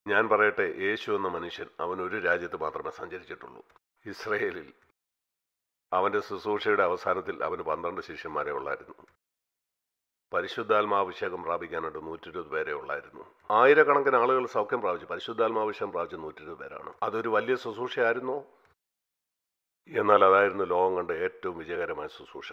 ഞാൻ പറയട്ടെ യേശു എന്ന മനുഷ്യൻ അവൻ ഒരു രാജ്യത്ത് മാത്രമേ സഞ്ചരിച്ചിട്ടുള്ളൂ ഇസ്രയേലിൽ അവൻ്റെ ശുശ്രൂഷയുടെ അവസാനത്തിൽ അവന് പന്ത്രണ്ട് ശിഷ്യന്മാരെ ഉള്ളായിരുന്നു പരിശുദ്ധാത്മാഭിഷേകം പ്രാപിക്കാനായിട്ട് നൂറ്റി ഇരുപത് പേരെ ഉള്ളായിരുന്നു ആയിരക്കണക്കിന് ആളുകൾ സൗഖ്യം പ്രാപിച്ചു പരിശുദ്ധാത്മാഭിഷേകം പ്രാപിച്ച നൂറ്റി ഇരുപത് പേരാണ് അതൊരു വലിയ ശുശ്രൂഷയായിരുന്നോ എന്നാൽ അതായിരുന്നു ലോകം കണ്ട ഏറ്റവും വിജയകരമായ ശുശ്രൂഷ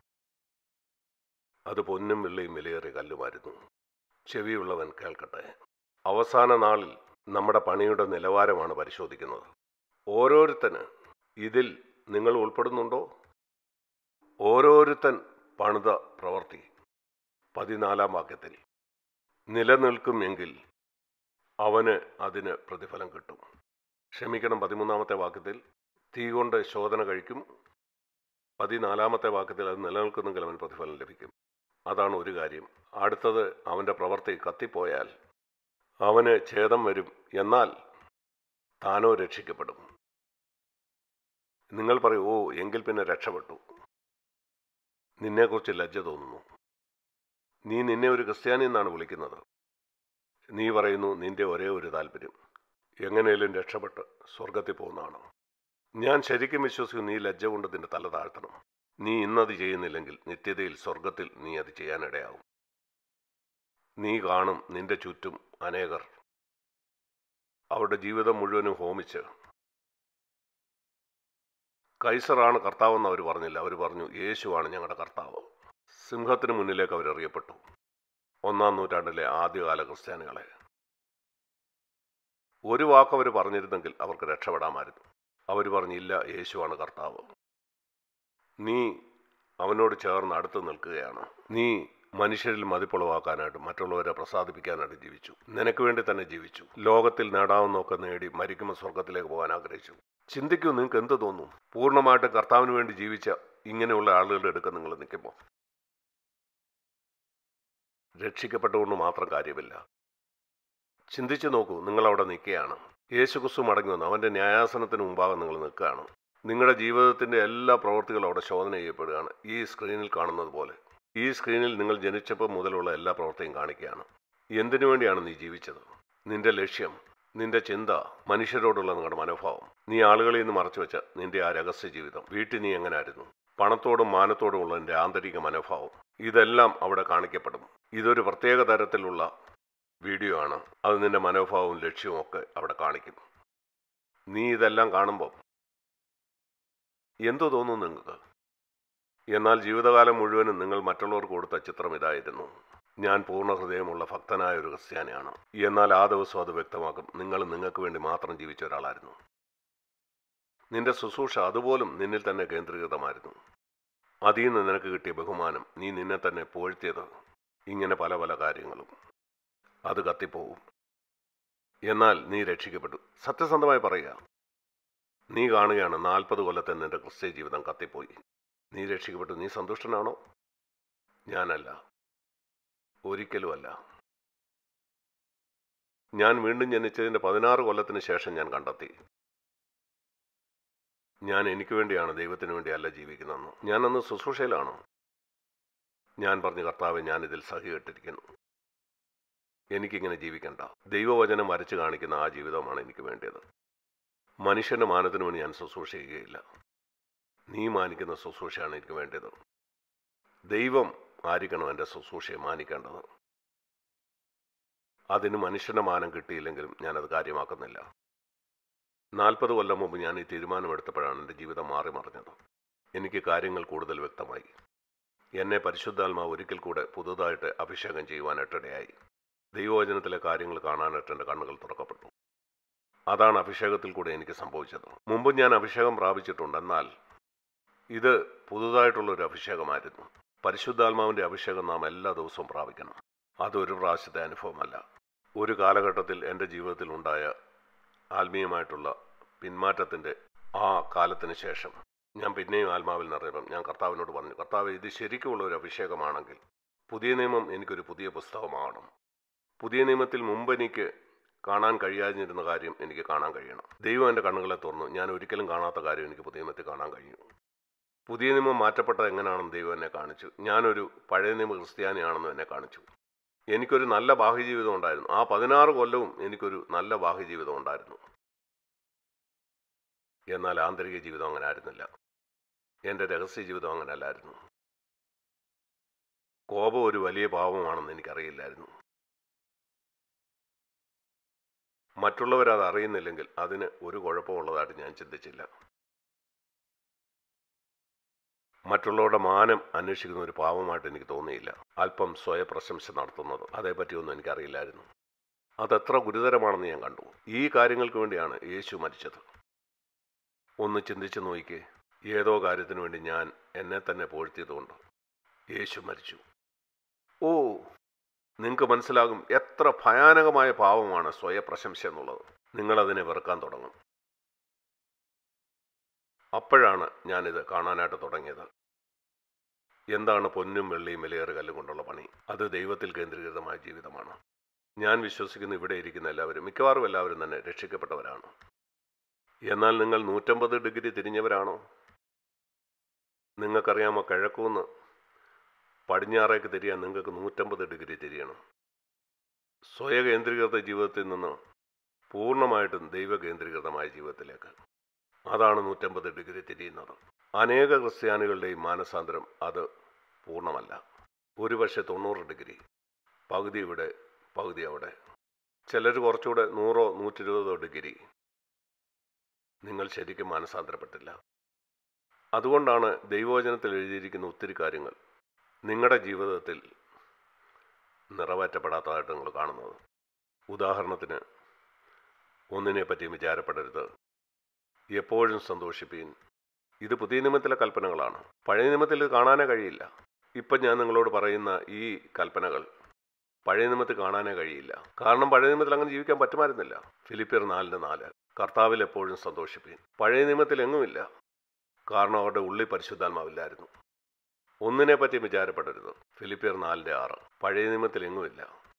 അത് പൊന്നും വെള്ളിയും വിലയേറിയ കല്ലുമായിരുന്നു ചെവിയുള്ളവൻ കേൾക്കട്ടെ അവസാന നാളിൽ നമ്മുടെ പണിയുടെ നിലവാരമാണ് പരിശോധിക്കുന്നത് ഓരോരുത്തന് ഇതിൽ നിങ്ങൾ ഉൾപ്പെടുന്നുണ്ടോ ഓരോരുത്തൻ പണിത പ്രവൃത്തി പതിനാലാം വാക്യത്തിൽ നിലനിൽക്കുമെങ്കിൽ അവന് അതിന് പ്രതിഫലം കിട്ടും ക്ഷമിക്കണം പതിമൂന്നാമത്തെ വാക്യത്തിൽ തീ കൊണ്ട് ശോധന കഴിക്കും പതിനാലാമത്തെ വാക്യത്തിൽ അത് നിലനിൽക്കുന്നെങ്കിൽ അവന് പ്രതിഫലം ലഭിക്കും അതാണ് ഒരു കാര്യം അടുത്തത് അവൻ്റെ പ്രവൃത്തി കത്തിപ്പോയാൽ അവന് ഛേദം വരും എന്നാൽ താനോ രക്ഷിക്കപ്പെടും നിങ്ങൾ പറയൂ ഓ എങ്കിൽ പിന്നെ രക്ഷപ്പെട്ടു നിന്നെക്കുറിച്ച് ലജ്ജ തോന്നുന്നു നീ നിന്നെ ഒരു ക്രിസ്ത്യാനി എന്നാണ് വിളിക്കുന്നത് നീ പറയുന്നു നിന്റെ ഒരേ ഒരു താല്പര്യം എങ്ങനെയും രക്ഷപ്പെട്ട് സ്വർഗത്തിൽ പോകുന്നതാണ് ഞാൻ ശരിക്കും വിശ്വസിക്കുന്നു നീ ലജ്ജ കൊണ്ട് നിന്റെ തല താഴ്ത്തണം നീ ഇന്നത് ചെയ്യുന്നില്ലെങ്കിൽ നിത്യതയിൽ സ്വർഗത്തിൽ നീ അത് ചെയ്യാനിടയാവും നീ കാണും നിന്റെ ചുറ്റും അനേകർ അവരുടെ ജീവിതം മുഴുവനും ഹോമിച്ച് കൈസറാണ് കർത്താവെന്ന് അവർ പറഞ്ഞില്ല അവർ പറഞ്ഞു യേശുവാണ് ഞങ്ങളുടെ കർത്താവ് സിംഹത്തിന് മുന്നിലേക്ക് അവരെറിയപ്പെട്ടു ഒന്നാം നൂറ്റാണ്ടിലെ ആദ്യകാല ക്രിസ്ത്യാനികളെ ഒരു വാക്ക് അവർ പറഞ്ഞിരുന്നെങ്കിൽ അവർക്ക് രക്ഷപ്പെടാമായിരുന്നു അവർ പറഞ്ഞില്ല യേശുവാണ് കർത്താവ് നീ അവനോട് ചേർന്ന് അടുത്ത് നിൽക്കുകയാണ് നീ മനുഷ്യരിൽ മതിപ്പുളവാക്കാനായിട്ട് മറ്റുള്ളവരെ പ്രസാദിപ്പിക്കാനായിട്ട് ജീവിച്ചു നിനക്ക് വേണ്ടി തന്നെ ജീവിച്ചു ലോകത്തിൽ നേടാവുന്നൊക്കെ നേടി മരിക്കുമ്പോൾ സ്വർഗത്തിലേക്ക് പോകാൻ ആഗ്രഹിച്ചു ചിന്തിക്കൂ നിങ്ങൾക്ക് എന്ത് തോന്നും പൂർണ്ണമായിട്ട് കർത്താവിന് വേണ്ടി ജീവിച്ച ഇങ്ങനെയുള്ള ആളുകളുടെ അടുക്ക നിങ്ങൾ നിൽക്കുമ്പോൾ രക്ഷിക്കപ്പെട്ടുകൊണ്ട് മാത്രം കാര്യമില്ല ചിന്തിച്ചു നോക്കൂ നിങ്ങൾ അവിടെ നിൽക്കുകയാണ് യേശുക്രിസ്തു മടങ്ങി വന്നു അവൻ്റെ ന്യായാസനത്തിന് മുമ്പാകെ നിങ്ങൾ നിൽക്കുകയാണ് നിങ്ങളുടെ ജീവിതത്തിൻ്റെ എല്ലാ പ്രവൃത്തികളും അവിടെ ശോധന ചെയ്യപ്പെടുകയാണ് ഈ സ്ക്രീനിൽ കാണുന്നത് പോലെ ഈ സ്ക്രീനിൽ നിങ്ങൾ ജനിച്ചപ്പോൾ മുതലുള്ള എല്ലാ പ്രവൃത്തിയും കാണിക്കുകയാണ് എന്തിനു വേണ്ടിയാണ് നീ ജീവിച്ചത് നിന്റെ ലക്ഷ്യം നിന്റെ ചിന്ത മനുഷ്യരോടുള്ള നിങ്ങളുടെ മനോഭാവം നീ ആളുകളിൽ നിന്ന് മറച്ചു വെച്ച നിന്റെ ആ രഹസ്യ ജീവിതം വീട്ടിൽ നീ എങ്ങനായിരുന്നു പണത്തോടും മാനത്തോടും ഉള്ള നിന്റെ ആന്തരിക മനോഭാവം ഇതെല്ലാം അവിടെ കാണിക്കപ്പെടും ഇതൊരു പ്രത്യേക തരത്തിലുള്ള വീഡിയോ ആണ് അത് നിന്റെ മനോഭാവവും ലക്ഷ്യവും ഒക്കെ അവിടെ കാണിക്കും നീ ഇതെല്ലാം കാണുമ്പോൾ എന്തു തോന്നും നിങ്ങൾക്ക് എന്നാൽ ജീവിതകാലം മുഴുവനും നിങ്ങൾ മറ്റുള്ളവർക്ക് കൊടുത്ത ചിത്രം ഇതായിരുന്നു ഞാൻ പൂർണ്ണ ഹൃദയമുള്ള ഭക്തനായ ഒരു ക്രിസ്ത്യാനിയാണ് എന്നാൽ ആ ദിവസം അത് വ്യക്തമാക്കും നിങ്ങൾ നിങ്ങൾക്ക് വേണ്ടി മാത്രം ജീവിച്ച ഒരാളായിരുന്നു നിന്റെ ശുശ്രൂഷ അതുപോലും നിന്നിൽ തന്നെ കേന്ദ്രീകൃതമായിരുന്നു അതിൽ നിന്ന് നിനക്ക് കിട്ടിയ ബഹുമാനം നീ നിന്നെ തന്നെ പുകഴ്ത്തിയത് ഇങ്ങനെ പല പല കാര്യങ്ങളും അത് കത്തിപ്പോവും എന്നാൽ നീ രക്ഷിക്കപ്പെട്ടു സത്യസന്ധമായി പറയുക നീ കാണുകയാണ് നാൽപ്പത് കൊല്ലത്തെ നിന്റെ ക്രിസ്ത്യ ജീവിതം കത്തിപ്പോയി നീ രക്ഷിക്കപ്പെട്ടു നീ സന്തുഷ്ടനാണോ ഞാനല്ല ഒരിക്കലുമല്ല ഞാൻ വീണ്ടും ജനിച്ചതിൻ്റെ പതിനാറ് കൊല്ലത്തിന് ശേഷം ഞാൻ കണ്ടെത്തി ഞാൻ എനിക്ക് വേണ്ടിയാണ് ദൈവത്തിന് വേണ്ടി അല്ല ജീവിക്കുന്നതെന്ന് ഞാനന്ന് ശുശ്രൂഷയിലാണ് ഞാൻ പറഞ്ഞു കർത്താവ് ഞാനിതിൽ സഹികെട്ടിരിക്കുന്നു എനിക്കിങ്ങനെ ജീവിക്കണ്ട ദൈവവചനം വരച്ചു കാണിക്കുന്ന ആ ജീവിതമാണ് എനിക്ക് വേണ്ടത് മനുഷ്യന്റെ മാനത്തിന് വേണ്ടി ഞാൻ ശുശ്രൂഷ ചെയ്യുകയില്ല നീ മാനിക്കുന്ന ശുശ്രൂഷയാണ് എനിക്ക് വേണ്ടത് ദൈവം ആയിരിക്കണം എൻ്റെ ശുശ്രൂഷയെ മാനിക്കേണ്ടത് അതിന് മനുഷ്യന്റെ മാനം കിട്ടിയില്ലെങ്കിലും ഞാനത് കാര്യമാക്കുന്നില്ല നാൽപ്പത് കൊല്ലം മുമ്പ് ഞാൻ ഈ തീരുമാനമെടുത്തപ്പോഴാണ് എൻ്റെ ജീവിതം മാറി മറിഞ്ഞത് എനിക്ക് കാര്യങ്ങൾ കൂടുതൽ വ്യക്തമായി എന്നെ പരിശുദ്ധാത്മാവ് ഒരിക്കൽ കൂടെ പുതുതായിട്ട് അഭിഷേകം ചെയ്യുവാനായിട്ടിടയായി ദൈവവചനത്തിലെ കാര്യങ്ങൾ കാണാനായിട്ട് എൻ്റെ കണ്ണുകൾ തുറക്കപ്പെട്ടു അതാണ് അഭിഷേകത്തിൽ കൂടെ എനിക്ക് സംഭവിച്ചത് മുമ്പ് ഞാൻ അഭിഷേകം പ്രാപിച്ചിട്ടുണ്ട് എന്നാൽ ഇത് പുതുതായിട്ടുള്ള ഒരു അഭിഷേകമായിരുന്നു പരിശുദ്ധാത്മാവിൻ്റെ അഭിഷേകം നാം എല്ലാ ദിവസവും പ്രാപിക്കണം അതൊരു പ്രാവശ്യത്തെ അനുഭവമല്ല ഒരു കാലഘട്ടത്തിൽ എൻ്റെ ജീവിതത്തിൽ ഉണ്ടായ ആത്മീയമായിട്ടുള്ള പിന്മാറ്റത്തിൻ്റെ ആ കാലത്തിന് ശേഷം ഞാൻ പിന്നെയും ആത്മാവിൽ നിറയപ്പം ഞാൻ കർത്താവിനോട് പറഞ്ഞു കർത്താവ് ഇത് ശരിക്കുമുള്ള ഒരു അഭിഷേകമാണെങ്കിൽ പുതിയ നിയമം എനിക്കൊരു പുതിയ പുസ്തകമാകണം പുതിയ നിയമത്തിൽ മുമ്പ് എനിക്ക് കാണാൻ കഴിയാതിരുന്ന കാര്യം എനിക്ക് കാണാൻ കഴിയണം ദൈവം എൻ്റെ കണ്ണുകളെ തുറന്നു ഞാൻ ഒരിക്കലും കാണാത്ത കാര്യം എനിക്ക് പുതിയ നിയമത്തിൽ കാണാൻ കഴിഞ്ഞു പുതിയ നിയമം മാറ്റപ്പെട്ടത് എങ്ങനെയാണെന്ന് ദൈവം എന്നെ കാണിച്ചു ഞാനൊരു പഴയ നിയമ ക്രിസ്ത്യാനിയാണെന്ന് എന്നെ കാണിച്ചു എനിക്കൊരു നല്ല ബാഹ്യജീവിതം ഉണ്ടായിരുന്നു ആ പതിനാറ് കൊല്ലവും എനിക്കൊരു നല്ല ബാഹ്യജീവിതം ഉണ്ടായിരുന്നു എന്നാൽ ആന്തരിക ജീവിതം അങ്ങനെ ആയിരുന്നില്ല എൻ്റെ രഹസ്യ ജീവിതം അങ്ങനെ അല്ലായിരുന്നു കോപം ഒരു വലിയ പാവമാണെന്ന് എനിക്കറിയില്ലായിരുന്നു മറ്റുള്ളവരത് അറിയുന്നില്ലെങ്കിൽ അതിന് ഒരു കുഴപ്പമുള്ളതായിട്ട് ഞാൻ ചിന്തിച്ചില്ല മറ്റുള്ളവരുടെ മാനം അന്വേഷിക്കുന്ന ഒരു പാവമായിട്ട് എനിക്ക് തോന്നിയില്ല അല്പം സ്വയപ്രശംസ നടത്തുന്നത് അതേപ്പറ്റിയൊന്നും എനിക്കറിയില്ലായിരുന്നു അതെത്ര ഗുരുതരമാണെന്ന് ഞാൻ കണ്ടു ഈ കാര്യങ്ങൾക്ക് വേണ്ടിയാണ് യേശു മരിച്ചത് ഒന്ന് ചിന്തിച്ചു നോക്കിക്കേ ഏതോ കാര്യത്തിനു വേണ്ടി ഞാൻ എന്നെ തന്നെ പോഴ്ത്തിയതുകൊണ്ട് യേശു മരിച്ചു ഓ നിങ്ങൾക്ക് മനസ്സിലാകും എത്ര ഭയാനകമായ പാവമാണ് സ്വയപ്രശംസ എന്നുള്ളത് നിങ്ങളതിനെ വെറുക്കാൻ തുടങ്ങും അപ്പോഴാണ് ഞാനിത് കാണാനായിട്ട് തുടങ്ങിയത് എന്താണ് പൊന്നും വെള്ളിയും വിലയേറ് കല്ലും കൊണ്ടുള്ള പണി അത് ദൈവത്തിൽ കേന്ദ്രീകൃതമായ ജീവിതമാണ് ഞാൻ വിശ്വസിക്കുന്ന ഇവിടെ ഇരിക്കുന്ന എല്ലാവരും മിക്കവാറും എല്ലാവരും തന്നെ രക്ഷിക്കപ്പെട്ടവരാണ് എന്നാൽ നിങ്ങൾ നൂറ്റമ്പത് ഡിഗ്രി തിരിഞ്ഞവരാണോ നിങ്ങൾക്കറിയാമോ കിഴക്കൂന്ന് പടിഞ്ഞാറേക്ക് തിരിയാൻ നിങ്ങൾക്ക് നൂറ്റമ്പത് ഡിഗ്രി തിരിയണം സ്വയകേന്ദ്രീകൃത ജീവിതത്തിൽ നിന്ന് പൂർണ്ണമായിട്ടും ദൈവകേന്ദ്രീകൃതമായ ജീവിതത്തിലേക്ക് അതാണ് നൂറ്റമ്പത് ഡിഗ്രി തിരിയുന്നത് അനേക ക്രിസ്ത്യാനികളുടെയും മാനസാന്തരം അത് പൂർണ്ണമല്ല ഒരുപക്ഷെ തൊണ്ണൂറ് ഡിഗ്രി പകുതി ഇവിടെ പകുതി അവിടെ ചിലർ കുറച്ചുകൂടെ നൂറോ നൂറ്റിരുപതോ ഡിഗ്രി നിങ്ങൾ ശരിക്കും മാനസാന്തരപ്പെട്ടില്ല അതുകൊണ്ടാണ് ദൈവവചനത്തിൽ എഴുതിയിരിക്കുന്ന ഒത്തിരി കാര്യങ്ങൾ നിങ്ങളുടെ ജീവിതത്തിൽ നിറവേറ്റപ്പെടാത്തതായിട്ട് നിങ്ങൾ കാണുന്നത് ഉദാഹരണത്തിന് ഒന്നിനെ പറ്റിയും വിചാരപ്പെടരുത് എപ്പോഴും സന്തോഷിപ്പീൻ ഇത് പുതിയ നിയമത്തിലെ കൽപ്പനകളാണ് പഴയ നിയമത്തിൽ ഇത് കാണാനേ കഴിയില്ല ഇപ്പം ഞാൻ നിങ്ങളോട് പറയുന്ന ഈ കൽപ്പനകൾ പഴയ നിയമത്തിൽ കാണാനേ കഴിയില്ല കാരണം പഴയ നിയമത്തിൽ അങ്ങനെ ജീവിക്കാൻ പറ്റുമായിരുന്നില്ല ഫിലിപ്പിയർ നാലിൻ്റെ നാല് കർത്താവിൽ എപ്പോഴും സന്തോഷിപ്പീൻ പഴയ നിയമത്തിൽ എങ്ങുമില്ല കാരണം അവരുടെ ഉള്ളിൽ പരിശുദ്ധാത്മാവില്ലായിരുന്നു ഒന്നിനെ പറ്റി വിചാരപ്പെടരുത് ഫിലിപ്പിയർ നാലിൻ്റെ ആറ് പഴയ നിയമത്തിൽ എങ്ങുമില്ല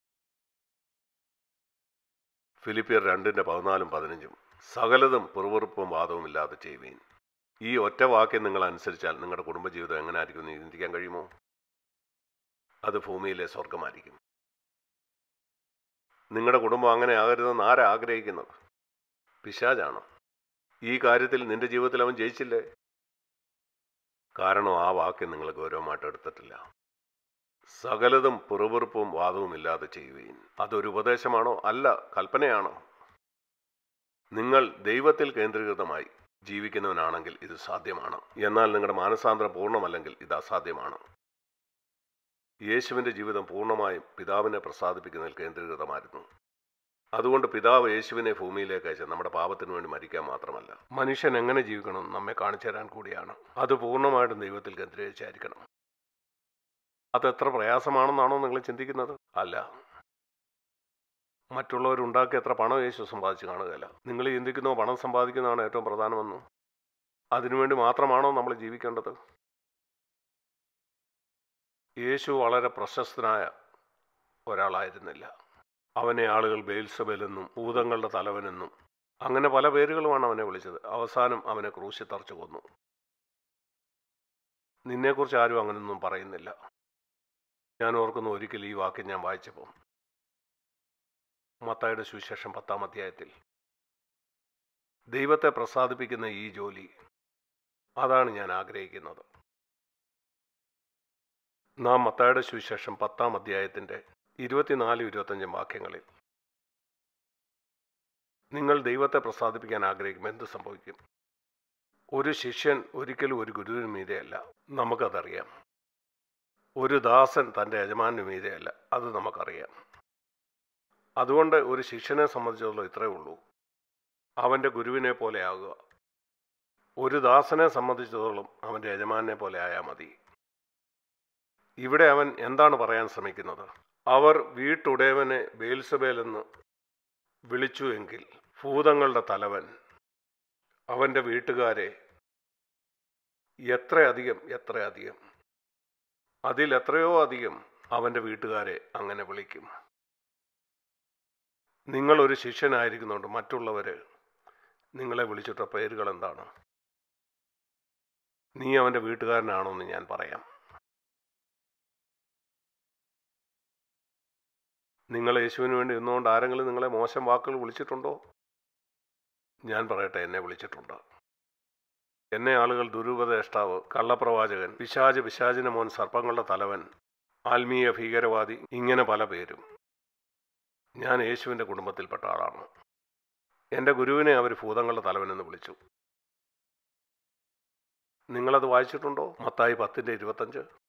ഫിലിപ്പിയർ രണ്ടിൻ്റെ പതിനാലും പതിനഞ്ചും സകലതും പിറുപിറുപ്പും വാദവും ഇല്ലാതെ ചെയ്യുവീൻ ഈ ഒറ്റ വാക്യം നിങ്ങൾ അനുസരിച്ചാൽ നിങ്ങളുടെ കുടുംബജീവിതം എങ്ങനെ ആയിരിക്കും എന്ന് ചിന്തിക്കാൻ കഴിയുമോ അത് ഭൂമിയിലെ സ്വർഗമായിരിക്കും നിങ്ങളുടെ കുടുംബം അങ്ങനെ ആകരുതെന്ന് ആരാ ആഗ്രഹിക്കുന്നത് പിശാചാണ് ഈ കാര്യത്തിൽ നിന്റെ ജീവിതത്തിൽ അവൻ ജയിച്ചില്ലേ കാരണം ആ വാക്യം നിങ്ങൾ ഗൗരവമായിട്ട് എടുത്തിട്ടില്ല സകലതും പിറുപിറുപ്പും വാദവും ഇല്ലാതെ ചെയ്യുകയും അതൊരു ഉപദേശമാണോ അല്ല കൽപ്പനയാണോ നിങ്ങൾ ദൈവത്തിൽ കേന്ദ്രീകൃതമായി ജീവിക്കുന്നവനാണെങ്കിൽ ഇത് സാധ്യമാണ് എന്നാൽ നിങ്ങളുടെ മാനസാന്തരം പൂർണ്ണമല്ലെങ്കിൽ ഇത് അസാധ്യമാണ് യേശുവിൻ്റെ ജീവിതം പൂർണ്ണമായും പിതാവിനെ പ്രസാദിപ്പിക്കുന്നതിൽ കേന്ദ്രീകൃതമായിരുന്നു അതുകൊണ്ട് പിതാവ് യേശുവിനെ ഭൂമിയിലേക്ക് അയച്ച് നമ്മുടെ പാപത്തിന് വേണ്ടി മരിക്കാൻ മാത്രമല്ല മനുഷ്യൻ എങ്ങനെ ജീവിക്കണം നമ്മെ കാണിച്ചു തരാൻ കൂടിയാണ് അത് പൂർണ്ണമായിട്ടും ദൈവത്തിൽ കേന്ദ്രീകരിച്ചായിരിക്കണം അത് എത്ര പ്രയാസമാണെന്നാണോ നിങ്ങൾ ചിന്തിക്കുന്നത് അല്ല മറ്റുള്ളവരുണ്ടാക്കി എത്ര പണം യേശു സമ്പാദിച്ച് കാണുകയല്ല നിങ്ങൾ ചിന്തിക്കുന്നോ പണം സമ്പാദിക്കുന്നതാണ് ഏറ്റവും പ്രധാനമെന്ന് അതിനുവേണ്ടി മാത്രമാണോ നമ്മൾ ജീവിക്കേണ്ടത് യേശു വളരെ പ്രശസ്തനായ ഒരാളായിരുന്നില്ല അവനെ ആളുകൾ ബെയിൽസബെലെന്നും ഭൂതങ്ങളുടെ തലവനെന്നും അങ്ങനെ പല പേരുകളുമാണ് അവനെ വിളിച്ചത് അവസാനം അവനെ ക്രൂശി തറച്ചു കൊന്നു നിന്നെക്കുറിച്ച് ആരും അങ്ങനെയൊന്നും പറയുന്നില്ല ഞാൻ ഓർക്കുന്നു ഒരിക്കൽ ഈ വാക്യം ഞാൻ വായിച്ചപ്പോൾ മത്തായുടെ സുവിശേഷം പത്താം അധ്യായത്തിൽ ദൈവത്തെ പ്രസാദിപ്പിക്കുന്ന ഈ ജോലി അതാണ് ഞാൻ ആഗ്രഹിക്കുന്നത് നാം മത്തായുടെ സുവിശേഷം പത്താം അധ്യായത്തിൻ്റെ ഇരുപത്തിനാല് ഇരുപത്തഞ്ചും വാക്യങ്ങളിൽ നിങ്ങൾ ദൈവത്തെ പ്രസാദിപ്പിക്കാൻ ആഗ്രഹിക്കുമ്പോൾ എന്ത് സംഭവിക്കും ഒരു ശിഷ്യൻ ഒരിക്കലും ഒരു ഗുരുവിന് മീതെയല്ല നമുക്കതറിയാം ഒരു ദാസൻ തൻ്റെ യജമാനു മീതെയല്ല അത് നമുക്കറിയാം അതുകൊണ്ട് ഒരു ശിഷ്യനെ സംബന്ധിച്ചിടത്തോളം ഇത്രയേ ഉള്ളൂ അവൻ്റെ ഗുരുവിനെ പോലെ ആകുക ഒരു ദാസനെ സംബന്ധിച്ചിടത്തോളം അവൻ്റെ യജമാനെ പോലെ ആയാൽ മതി ഇവിടെ അവൻ എന്താണ് പറയാൻ ശ്രമിക്കുന്നത് അവർ വീട്ടുടയവനെ ബേൽസബേലെന്ന് വിളിച്ചു എങ്കിൽ ഭൂതങ്ങളുടെ തലവൻ അവൻ്റെ വീട്ടുകാരെ എത്രയധികം എത്രയധികം അതിൽ എത്രയോ അധികം അവൻ്റെ വീട്ടുകാരെ അങ്ങനെ വിളിക്കും നിങ്ങളൊരു ശിഷ്യനായിരിക്കുന്നുണ്ട് മറ്റുള്ളവർ നിങ്ങളെ വിളിച്ചിട്ട പേരുകൾ എന്താണ് നീ അവൻ്റെ വീട്ടുകാരനാണോ എന്ന് ഞാൻ പറയാം നിങ്ങൾ യേശുവിന് വേണ്ടി നിന്നുകൊണ്ട് ആരെങ്കിലും നിങ്ങളെ മോശം വാക്കുകൾ വിളിച്ചിട്ടുണ്ടോ ഞാൻ പറയട്ടെ എന്നെ വിളിച്ചിട്ടുണ്ട് എന്നെ ആളുകൾ ദുരുപദേഷ്ടാവ് കള്ളപ്രവാചകൻ പിശാജ് പിശാചിന് മോൻ സർപ്പങ്ങളുടെ തലവൻ ആത്മീയ ഭീകരവാദി ഇങ്ങനെ പല പേരും ഞാൻ യേശുവിൻ്റെ കുടുംബത്തിൽപ്പെട്ട ആളാണ് എൻ്റെ ഗുരുവിനെ അവർ ഭൂതങ്ങളുടെ തലവനെന്ന് വിളിച്ചു നിങ്ങളത് വായിച്ചിട്ടുണ്ടോ മത്തായി പത്തിൻ്റെ ഇരുപത്തഞ്ച്